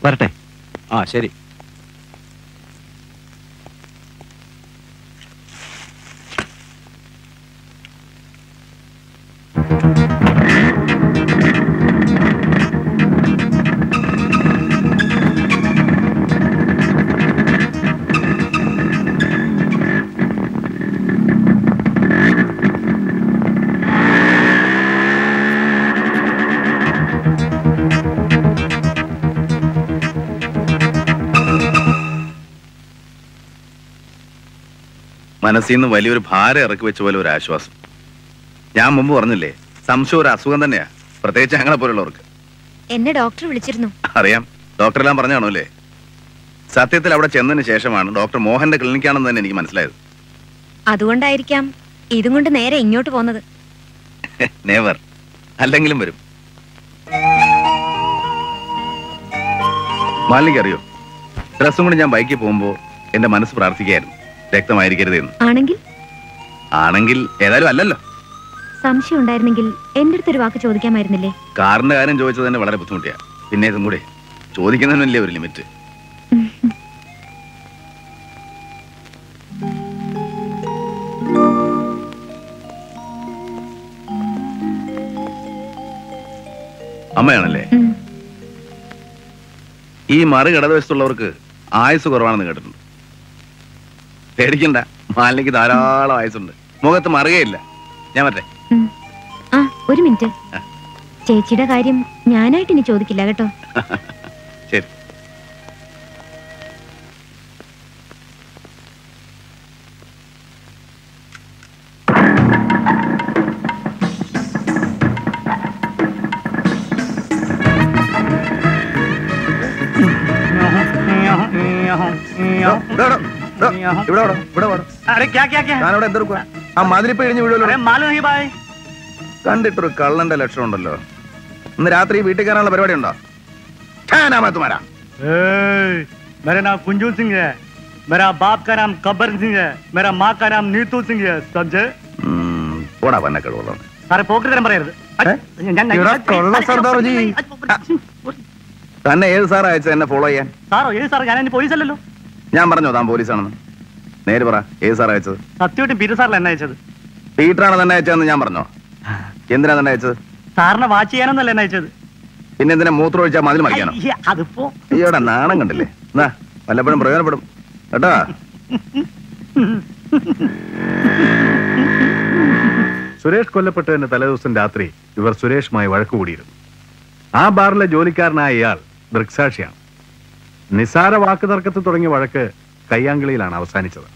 വരട്ടെ ആ ശരി മനസ്സിൽ നിന്ന് വലിയൊരു ഭാരം ഇറക്കി വെച്ച പോലെ ഒരു ആശ്വാസം ഞാൻ മുമ്പ് പറഞ്ഞില്ലേ സംശയം ഒരു അസുഖം തന്നെയാ പ്രത്യേകിച്ച് ഞങ്ങളെ പോലുള്ളവർക്ക് എന്നെ ഡോക്ടർ വിളിച്ചിരുന്നു അറിയാം ഡോക്ടറെല്ലാം പറഞ്ഞാണോ അല്ലേ സത്യത്തിൽ അവിടെ ചെന്നതിന് ശേഷമാണ് ഡോക്ടർ മോഹന്റെ ക്ലിനിക്കാണെന്ന് തന്നെ എനിക്ക് മനസ്സിലായത് അതുകൊണ്ടായിരിക്കാം ഇതും കൊണ്ട് നേരെ ഇങ്ങോട്ട് പോന്നത് നേവർ അല്ലെങ്കിലും വരും മാലിനിക്ക് അറിയോ ഡ്രസ്സും കൊണ്ട് ഞാൻ ബൈക്കിൽ പോകുമ്പോൾ എന്റെ മനസ്സ് പ്രാർത്ഥിക്കുകയായിരുന്നു രക്തമായിരിക്കരുത് എന്ന് ആണെങ്കിൽ ആണെങ്കിൽ ഏതായാലും അല്ലല്ലോ സംശയം ഉണ്ടായിരുന്നെങ്കിൽ എന്റെ അടുത്തൊരു വാക്ക് ചോദിക്കാമായിരുന്നില്ലേ കാറിന്റെ കാര്യം ചോദിച്ചത് തന്നെ വളരെ ബുദ്ധിമുട്ടിയാ പിന്നെ ഇതും കൂടെ ചോദിക്കുന്നതിനല്ലേ ഒരു ലിമിറ്റ് അമ്മയാണല്ലേ ഉം. ഈ മറു കടവശത്തുള്ളവർക്ക് ആയുസ് കുറവാണെന്ന് കേട്ടിട്ടുണ്ട് പേടിക്കണ്ട മാലിനിക്ക് ധാരാളം ആയുസുണ്ട് മുഖത്ത് മറുകയില്ല ഞാൻ മറ്റേ ഉം. ആ ഒരു മിനിറ്റ് ചേച്ചിയുടെ കാര്യം ഞാനായിട്ട് ഇനി ചോദിക്കില്ല കേട്ടോ ശരി ഇവിടെ വാടോ, ഇവിടെ വാടോ. अरे क्या क्या क्या താനവിടെ എന്തെടുക്കുക ആ മതിലിപ്പ് ഇഴിഞ്ഞ് अरे വീഴുമല്ലോ मालूम नहीं भाई കണ്ടിട്ടൊരു കള്ളന്റെ ലക്ഷണം ഉണ്ടല്ലോ ഇന്ന് രാത്രി വീട്ടിൽ കയറാനുള്ള പരിപാടി ഉണ്ടോ ഛാനാമത്തുമാരാ ए, मेरा नाम कुंजू सिंह है मेरा बाप का नाम कब्बर सिंह है मेरा माँ का नाम नीतू सिंह है समझे പോടാ പന്ന കഴിവുള്ളവൻ സാറെ പോക്കറ്റ് തരം പറയരുത് ഞാൻ- ഇവിടെ കൊള്ള സർദാർജി. തന്നെ ഏത് സാർ അയച്ചത് എന്നെ ഫോളോ ചെയ്യാൻ സാറോ ഏത് സാർ ഞാൻ പോലീസ് അല്ലല്ലോ ഞാൻ പറഞ്ഞോ താൻ പോലീസാണെന്ന് നേര് പറ ഏത് സാർ അയച്ചത് സത്യമായിട്ടും പീറ്റർ സാറിൽ എന്നെ അയച്ചത് പീറ്ററാണ് തന്നെ അയച്ചതെന്ന് ഞാൻ പറഞ്ഞോ എന്തിനാ തന്നെ അയച്ചത് സാറിനെ വാച്ച് ചെയ്യാനൊന്നല്ല എന്നെ അയച്ചത് പിന്നെ എന്തിനാ മൂത്രം ഒഴിച്ചാൽ മതിൽ മറിക്കാനോ അയ്യ, അതിപ്പോ ഈയോടെ നാണം കണ്ടില്ലേ എന്നാ വല്ലപ്പോഴും പ്രയോജനപ്പെടും കേട്ടോ സുരേഷ് കൊല്ലപ്പെട്ടതിന് തലേദിവസം രാത്രി ഇവർ സുരേഷുമായി വഴക്കുകൂടിയിരുന്നു ആ ബാറിലെ ജോലിക്കാരനായ ഇയാൾ ദൃക്സാക്ഷിയാണ് നിസാര വാക്ക് തർക്കത്തിൽ തുടങ്ങിയ വഴക്ക് കയ്യാങ്കളിയിലാണ് അവസാനിച്ചത്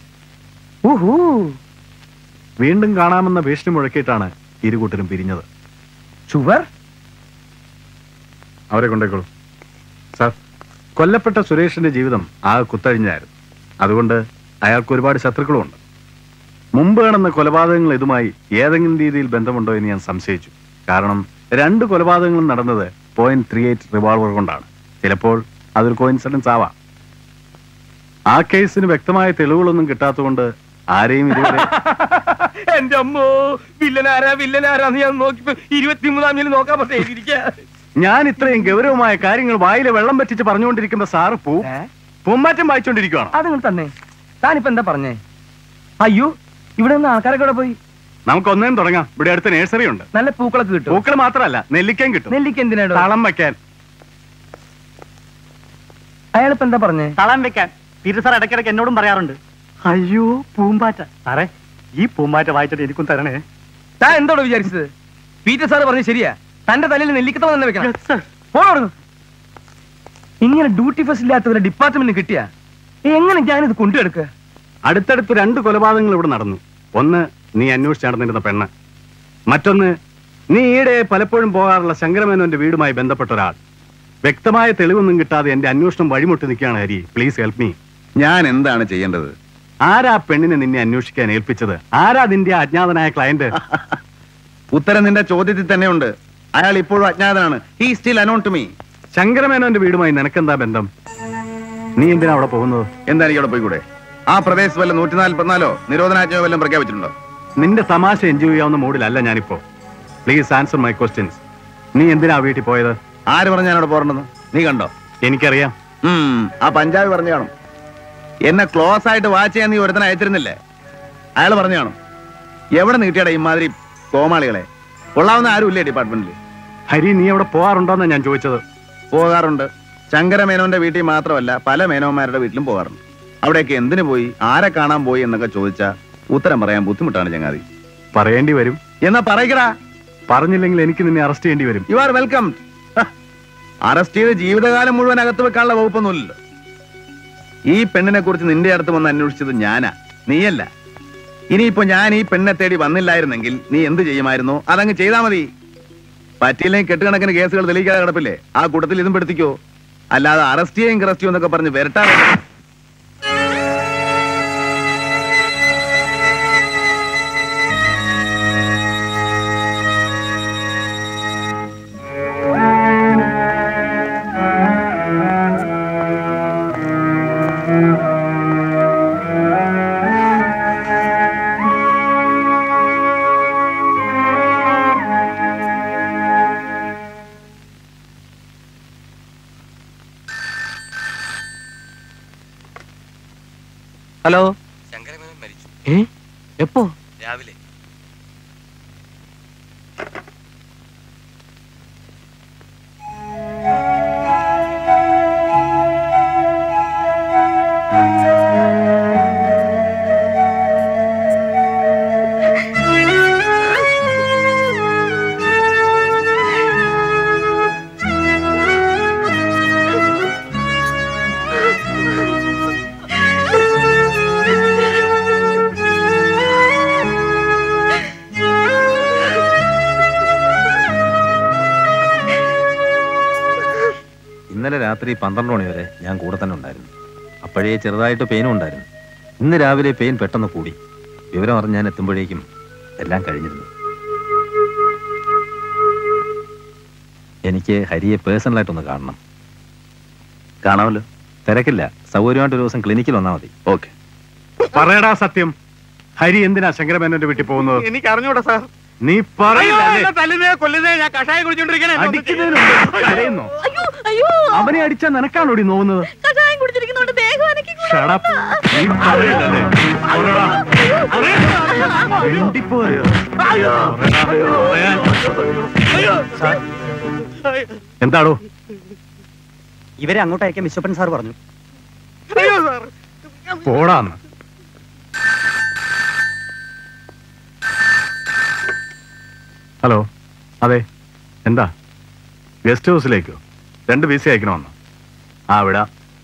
വീണ്ടും കാണാമെന്ന ഭീഷണി മുഴക്കിയിട്ടാണ് ഇരുകൂട്ടരും പിരിഞ്ഞത് ഷുഗർ അവരെ കൊണ്ടേക്കോളൂ സാർ കൊല്ലപ്പെട്ട സുരേഷിന്റെ ജീവിതം ആകെ കുത്തഴിഞ്ഞായിരുന്നു അതുകൊണ്ട് അയാൾക്ക് ഒരുപാട് ശത്രുക്കളുമുണ്ട് മുമ്പ് കാണുന്ന കൊലപാതകങ്ങൾ ഇതുമായി ഏതെങ്കിലും രീതിയിൽ ബന്ധമുണ്ടോ എന്ന് ഞാൻ സംശയിച്ചു കാരണം രണ്ട് കൊലപാതകങ്ങളും നടന്നത് പോയിന്റ് ത്രീ എയ്റ്റ് റിവോൾവർ കൊണ്ടാണ് ചിലപ്പോൾ അതൊരു കോയിൻസിഡൻസ് ആവാം ആ കേസിന് വ്യക്തമായ തെളിവുകളൊന്നും കിട്ടാത്തതുകൊണ്ട് ആരെയും ഇതുവരെ എന്റെ അമ്മോ വില്ലനാരാ വില്ലനാരാന്ന് ഞാൻ നോക്കിപ്പോ ഇരുപത്തിമൂന്നാം തീയതി നോക്കാൻ പക്ഷേ എഴുതിയിരിക്കാ ഞാൻ ഇത്രയും ഗൗരവമായ കാര്യങ്ങൾ വായിലെ വെള്ളം പറ്റിച്ച് പറഞ്ഞുകൊണ്ടിരിക്കുമ്പോ സാറ് പൂ പൂമ്പാറ്റം വായിച്ചുകൊണ്ടിരിക്കുകയാണ് അതങ്ങൾ തന്നെ താനിപ്പോ എന്താ പറഞ്ഞേ അയ്യോ ഇവിടെ നിന്ന് ആൾക്കാരൊക്കെ ഇവിടെ പോയി നമുക്ക് ഒന്നേം തുടങ്ങാം ഇവിടെ അടുത്ത നഴ്സറി ഉണ്ട് നല്ല പൂക്കളൊക്കെ കിട്ടും പൂക്കൾ മാത്രമല്ല നെല്ലിക്കയും കിട്ടും നെല്ലിക്ക് എന്തിനാടോ തളം വെക്കാൻ അയാളിപ്പോ എന്താ പറഞ്ഞേ തളം വെക്കാൻ പീറ്റർ സാർ ഇടയ്ക്കിടയ്ക്ക് എന്നോടും പറയാറുണ്ട് അയ്യോ പൂമ്പാറ്റ സാറേ ഈ പൂമ്പാറ്റ വായിച്ചിട്ട് എനിക്കും തരണേ താൻ എന്തോടോ വിചാരിച്ചത് പീറ്റർ സാറ് പറഞ്ഞത് ശരിയാ തന്റെ തലയിൽ നെല്ലിക്കത്ത തന്നെ വെക്കണം പോണോടുന്നു ഇങ്ങനെ ഡ്യൂട്ടി ഫസ്റ്റ് ഇല്ലാത്തവരെ ഡിപ്പാർട്ട്മെന്റ് കിട്ടിയാ എങ്ങനെ ഞാനിത് കൊണ്ടുവെടുക്കുക അടുത്തടുത്ത് രണ്ട് കൊലപാതകങ്ങൾ ഇവിടെ നടന്നു ഒന്ന് നീ അന്വേഷിച്ച് നടന്നിരുന്ന പെണ്ണ് മറ്റൊന്ന് നീ ഈയിടെ പലപ്പോഴും പോകാറുള്ള ശങ്കരമേനോന്റെ വീടുമായി ബന്ധപ്പെട്ട ഒരാൾ വ്യക്തമായ തെളിവൊന്നും കിട്ടാതെ എന്റെ അന്വേഷണം വഴിമുട്ടി നിൽക്കുകയാണ് ഹരി പ്ലീസ് ഹെൽപ്പ് മീ ഞാൻ എന്താണ് ചെയ്യേണ്ടത് ആരാ പെണ്ണിനെ നിന്നെ അന്വേഷിക്കാൻ ഏൽപ്പിച്ചത് ആരാ നിന്റെ അജ്ഞാതനായ ക്ലയന്റ് ഉത്തരം നിന്റെ ചോദ്യത്തിൽ തന്നെയുണ്ട് അയാൾ ഇപ്പോഴും അജ്ഞാതനാണ് he still unknown to me ശങ്കരമേനോന്റെ വീടുമായി നിനക്കെന്താ ബന്ധം നീ എന്തിനാ അവിടെ പോകുന്നത് എന്താ എനിക്ക് അവിടെ പോയിക്കൂടെ ആ പ്രദേശത്ത് വല്ല നൂറ്റി നാൽപ്പത്തിനാലോ നിരോധനാജ്ഞയോ വല്ലതും പ്രഖ്യാപിച്ചിട്ടുണ്ടോ നിന്റെ തമാശ എൻജോയ് ചെയ്യാവുന്ന മൂഡിലല്ല ഞാനിപ്പോ പ്ലീസ് ആൻസർ മൈ ക്വസ്റ്റ്യൻസ് നീ എന്തിനാ വീട്ടിൽ പോയത് ആര് പറഞ്ഞ ഞാൻ അവിടെ പോരണ്ടെന്ന് നീ കണ്ടോ എനിക്കറിയാം ഉം, ആ പഞ്ചാബി പറഞ്ഞു കാണും എന്നെ ക്ലോസ് ആയിട്ട് വാച്ച് ചെയ്യാൻ നീ ഒരുത്തനെ അയച്ചിരുന്നില്ലേ അയാൾ പറഞ്ഞു കാണും എവിടെ നീട്ടിയടാ ഇമാതിരി കോമാളികളെ കൊള്ളാവുന്ന ആരുമില്ലേ ഡിപ്പാർട്ട്മെന്റിൽ ഹരി നീ അവിടെ പോകാറുണ്ടോന്നാ ഞാൻ ചോദിച്ചത് പോകാറുണ്ട് ശങ്കര മേനോന്റെ വീട്ടിൽ മാത്രമല്ല പല മേനോന്മാരുടെ വീട്ടിലും പോകാറുണ്ട് അവിടെയൊക്കെ എന്തിനു പോയി ആരെ കാണാൻ പോയി എന്നൊക്കെ ചോദിച്ചാ ഉത്തരം പറയാൻ ബുദ്ധിമുട്ടാണ് ചങ്ങാതി പറയേണ്ടി വരും എന്നാ പറയക്കടാ പറഞ്ഞില്ലെങ്കിൽ എനിക്ക് നിന്നെ അറസ്റ്റ് ചെയ്യേണ്ടി വരും യു ആർ വെൽക്കം അറസ്റ്റ് ചെയ്ത് ജീവിതകാലം മുഴുവൻ അകത്ത് വെക്കാനുള്ള വകുപ്പൊന്നുമില്ലല്ലോ ഈ പെണ്ണിനെ കുറിച്ച് നിന്റെ അടുത്ത് വന്ന് അന്വേഷിച്ചത് ഞാനാ നീയല്ല ഇനിയിപ്പോ ഞാൻ ഈ പെണ്ണിനെ തേടി വന്നില്ലായിരുന്നെങ്കിൽ നീ എന്ത് ചെയ്യുമായിരുന്നു അതങ്ങ് ചെയ്താൽ മതി പറ്റിയില്ലെങ്കിൽ കെട്ടുകണക്കിന് കേസുകൾ തെളിയിക്കാതെ കിടപ്പില്ലേ ആ കൂട്ടത്തിൽ ഇതും പെടുത്തിക്കോ അല്ലാതെ അറസ്റ്റ് ചെയ്യും അറസ്റ്റ് ചെയ്യും എന്നൊക്കെ പറഞ്ഞ് വരട്ടാതെ ഹലോ ശങ്കരമേനോൻ മരിച്ചു ഏ എപ്പോ രാവിലെ ഇന്നലെ രാത്രി പന്ത്രണ്ട് മണി വരെ ഞാൻ കൂടെ തന്നെ ഉണ്ടായിരുന്നു അപ്പോഴേ ചെറുതായിട്ട് പെയിനും ഉണ്ടായിരുന്നു ഇന്ന് രാവിലെ പെയിൻ പെട്ടെന്ന് കൂടി വിവരം അറിഞ്ഞ് ഞാൻ എത്തുമ്പോഴേക്കും എല്ലാം കഴിഞ്ഞിരുന്നു എനിക്ക് ഹരിയെ പേഴ്സണലായിട്ടൊന്ന് കാണണം കാണാമല്ലോ തിരക്കില്ല സൗകര്യമായിട്ട് ഒരു ദിവസം ക്ലിനിക്കിൽ വന്നാൽ മതി ഓക്കെ പറയടാ സത്യം ഹരി എന്തിനാ ശങ്കരമേനോന്റെ വീട്ടിൽ പോകുന്നത് എനിക്ക് അറിഞ്ഞൂടാ സാർ നീ പറയില്ല അല്ലേ? തല്ലുന്നേ കൊല്ലുന്നേ ഞാൻ കഷായം കുടിച്ചോണ്ടിരിക്കണേ അടിക്കുന്നതിന് മുമ്പ് കരയുന്നോ അയ്യോ അയ്യോ അവനെ അടിച്ചാൽ നിനക്കാണോടി നോവുന്നത് കഷായം കുടിച്ചിരിക്കുന്നോണ്ട് ദേഹം അനക്കി Shut up. നീ പറയില്ല അല്ലേ? പറയടാ. മിണ്ടിപ്പോയോ? പറയടാ. പറയാൻ. എന്താടോ ഇവരെ അങ്ങോട്ട് അയക്കാൻ വിശ്വപ്പൻ സാർ പറഞ്ഞു പോടാന്ന് ഹലോ അതെ എന്താ ഗസ്റ്റ് ഹൗസിലേക്കോ രണ്ട് വിസ അയക്കണമെന്നോ ആ വിടാ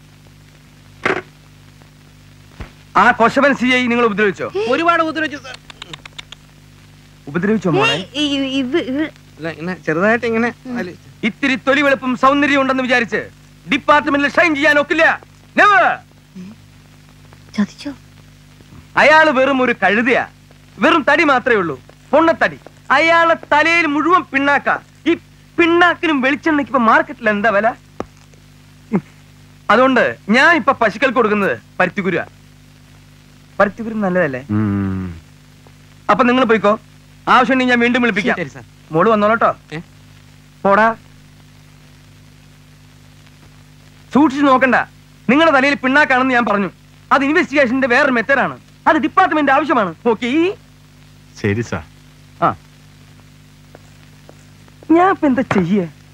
ആ കൊശവൻ സി ഐ നിങ്ങൾ ഉപദ്രവിച്ചോ ഒരുപാട് ഉപദ്രവിച്ചു സാർ ഉപദ്രവിച്ചോ മോളെ ഇങ്ങനെ ചെറുതായിട്ട് ഇങ്ങനെ വലി- ഇത്തിരി തൊലി വെളുപ്പും സൗന്ദര്യം ഉണ്ടെന്ന് വിചാരിച്ച് ഡിപ്പാർട്ട്മെന്റിൽ ഷൈൻ ചെയ്യാൻ ഒക്കില്ല Never. ചതിച്ചോ അയാള് വെറും ഒരു കഴുതയാ വെറും തടി മാത്രമേ ഉള്ളൂ പൊണ്ണത്തടി അയാളെ തലയിൽ മുഴുവൻ പിണ്ണാക്ക ഈ പിണ്ണാക്കിനും വെളിച്ചെണ്ണയ്ക്ക് ഇപ്പൊ മാർക്കറ്റിൽ എന്താ വില അതുകൊണ്ട് ഞാൻ ഇപ്പൊ പശുക്കൾക്ക് കൊടുക്കുന്നത് പരുത്തിക്കുര പരുത്തിക്കുരു നല്ലതല്ലേ ഉം. അപ്പൊ നിങ്ങൾ പോയിക്കോ ആവശ്യമുണ്ടെങ്കിൽ ഞാൻ വീണ്ടും വിളിപ്പിക്കാം ശരി സാർ മോള് വന്നോളട്ടോ ഏ? പോടാ സൂക്ഷിച്ചു നോക്കണ്ട നിങ്ങളുടെ തലയിൽ പിണ്ണാക്കാണെന്ന് ഞാൻ പറഞ്ഞു അത് ഇൻവെസ്റ്റിഗേഷന്റെ വേറൊരു മെത്തേഡാണ് അത് ഡിപ്പാർട്ട്മെന്റ് ആവശ്യമാണ് ഓക്കെ ശരി സാർ ആ ഞാൻ ഇപ്പൊ എന്താ ചെയ്യേ